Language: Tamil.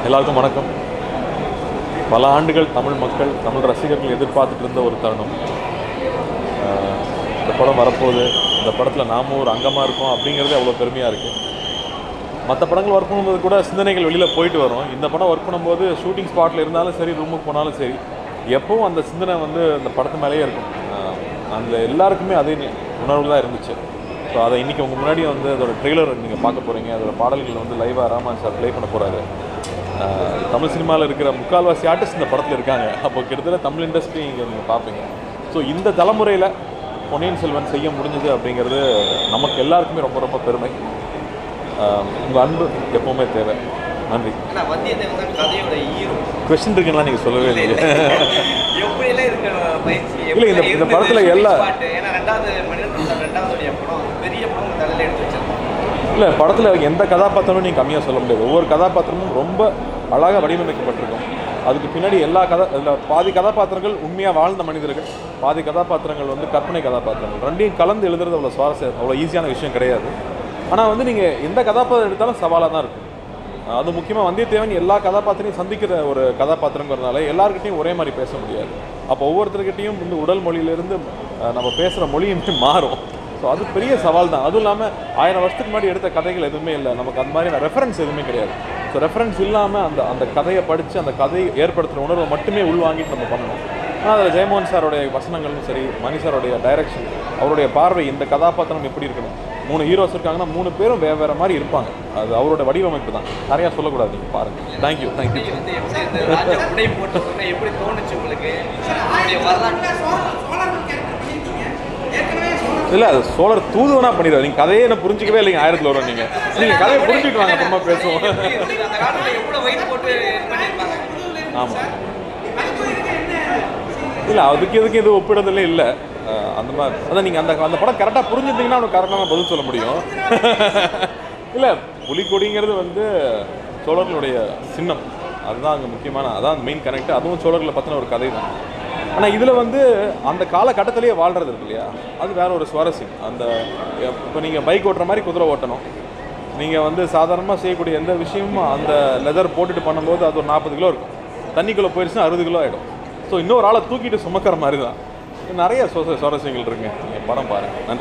எல்லாருக்கும் வணக்கம் பல ஆண்டுகள் தமிழ் மக்கள் தமிழ் ரசிகர்கள் எதிர்பார்த்துட்டு இருந்த ஒரு தருணம் ஆஹ் இந்த படம் வரப்போகுது இந்த படத்தில் நாமும் ஒரு அங்கமாக இருக்கோம் அப்படிங்கிறது அவ்வளோ பெருமையாக இருக்குது மற்ற படங்கள் ஒர்க் பண்ணும்போது கூட சிந்தனைகள் வெளியில் போயிட்டு வரும் இந்த படம் ஒர்க் பண்ணும்போது ஷூட்டிங் ஸ்பாட்டில் இருந்தாலும் சரி ரூமுக்கு போனாலும் சரி எப்பவும் அந்த சிந்தனை வந்து அந்த படத்து மேலேயே இருக்கும் ஆஹ் அந்த எல்லாருக்குமே அதே நி- உணர்வு தான் இருந்துச்சு ஸோ அதை இன்றைக்கி உங்கள் முன்னாடி வந்து அதோட ட்ரெய்லர் நீங்கள் பார்க்க போகிறீங்க அதோட பாடல்கள் வந்து லைவாக ராமான் சார் ப்ளே பண்ண போகிறாரு தமிழ் சினிமாவில் இருக்கிற முக்கால்வாசி ஆர்டிஸ்ட் இந்த படத்தில் இருக்காங்க அப்போ கிட்டத்தட்ட தமிழ் இண்டஸ்ட்ரி இங்கே நீங்கள் பார்ப்பீங்க ஸோ இந்த தலைமுறையில் பொன்னியின் செல்வன் செய்ய முடிஞ்சது அப்படிங்கிறது நமக்கு எல்லாருக்குமே ரொம்ப ரொம்ப பெருமை உங்கள் அன்பு எப்பவுமே தேவை நன்றி ஆனா வந்தியத்தேவன் தான் கதையோட ஹீரோ கொஸ்டின் இருக்குன்னா நீங்கள் சொல்லவே இல்லை எப்படியெல்லாம் இருக்க பயிற்சி இல்ல, இந்த- இந்த படத்துல எல்லா- பாட்டு ஏன்னா ரெண்டாவது மனிதன் ரெண்டாவது படம் பெரிய படம் தலையில எடுத்து வச்சிருக்கோம் இல்லை படத்தில் எந்த கதாபாத்திரமும் நீங்கள் கம்மியாக சொல்ல முடியாது ஒவ்வொரு கதாபாத்திரமும் ரொம்ப அழகாக வடிவமைக்கப்பட்டிருக்கும் அதுக்கு பின்னாடி எல்லா கதா இதில் பாதி கதாபாத்திரங்கள் உண்மையாக வாழ்ந்த மனிதர்கள் பாதி கதாபாத்திரங்கள் வந்து கற்பனை கதாபாத்திரங்கள் ரெண்டையும் கலந்து எழுதுறது அவ்வளோ சுவாரஸ்யம் அவ்வளோ ஈஸியான விஷயம் கிடையாது ஆனால் வந்து நீங்கள் எந்த கதாபாத்திரம் எடுத்தாலும் சவாலாக தான் இருக்கும் அது முக்கியமாக வந்தியத்தேவன் எல்லா கதாபாத்திரையும் சந்திக்கிற ஒரு கதாபாத்திரங்கிறதுனால எல்லாருக்கிட்டையும் ஒரே மாதிரி பேச முடியாது அப்போ ஒவ்வொருத்தர்கிட்டையும் வந்து உடல் மொழியிலேருந்து அஹ், நம்ம பேசுகிற மொழியுமே மாறும் ஸோ அது பெரிய சவால் தான் அதுவும் இல்லாமல் ஆயிரம் வருஷத்துக்கு முன்னாடி எடுத்த கதைகள் எதுவுமே இல்லை நமக்கு அந்த மாதிரியான ரெஃபரன்ஸ் எதுவுமே கிடையாது ஸோ ரெஃபரன்ஸ் இல்லாமல் அந்த அந்த கதையை படித்து அந்த கதையை ஏற்படுத்துகிற உணர்வை மட்டுமே உள்வாங்கிட்டு நம்ம பண்ணணும் ஆனால் அதில் ஜெயமோகன் சாரோடைய வசனங்களும் சரி மணி சாரோடைய டைரக்ஷன் அவருடைய பார்வை இந்த கதாபாத்திரம் எப்படி இருக்கணும் மூணு ஹீரோஸ் இருக்காங்கன்னா மூணு பேரும் வேறு வேறு மாதிரி இருப்பாங்க அது அவரோட வடிவமைப்பு தான் நிறையா சொல்லக்கூடாது நீங்கள் பாருங்கள் தேங்க்யூ தேங்க்யூ இது வந்து எப்படி இந்த ராஜா உடை போட்ட உடனே எப்படி தோணுச்சு உங்களுக்கு உங்களுடைய வரலாற்று இல்லை அது சோழர் தூதுவனா பண்ணிடுவார் நீங்கள் கதையே என்ன புரிஞ்சிக்கவே இல்லைங்க ஆயிரத்தில் வரும் நீங்கள் நீங்கள் கதையை புரிஞ்சுட்டு வாங்க அப்புறமா பேசுவோம் எப்படி இருந்தது? அந்த காலத்துல எவ்வளவு வெயிட் போட்டு இது பண்ணியிருப்பாங்க ஆமாம் இல்லை அதுக்கு எதுக்கு எதுவும் ஒப்பிடுறதுல இல்லை அஹ் அந்த மாதிரி அதான் நீங்கள் அந்த அந்த படம் கரெக்டாக புரிஞ்சுட்டீங்கன்னா அவனுக்கு கரெக்டான பதில் சொல்ல முடியும் இல்லை புலிக்கொடிங்கிறது வந்து சோழர்களுடைய சின்னம் அதுதான் அங்கே முக்கியமான அதான் மெயின் கனெக்ட் அதுவும் சோழர்களை பற்றின ஒரு கதை தான் ஆனால் இதில் வந்து அந்த காலகட்டத்திலேயே வாழ்கிறது இருக்கு இல்லையா அது வேற ஒரு சுவாரஸ்யம் அந்த இப்போ நீங்கள் பைக் ஓட்டுற மாதிரி குதிரை ஓட்டணும் நீங்கள் வந்து சாதாரணமாக செய்யக்கூடிய எந்த விஷயமும் அந்த லெதர் போட்டுட்டு பண்ணும்போது அது ஒரு நாற்பது கிலோ இருக்கும் தண்ணிக்குள்ளே போயிடுச்சுன்னா அறுபது கிலோ ஆகிடும் ஸோ இன்னொரு ஆளை தூக்கிட்டு சுமக்கிற மாதிரி தான் நிறைய சுவ- சுவாரஸ்யங்கள் இருக்குங்க நீங்கள் படம் பாருங்கள் நன்றி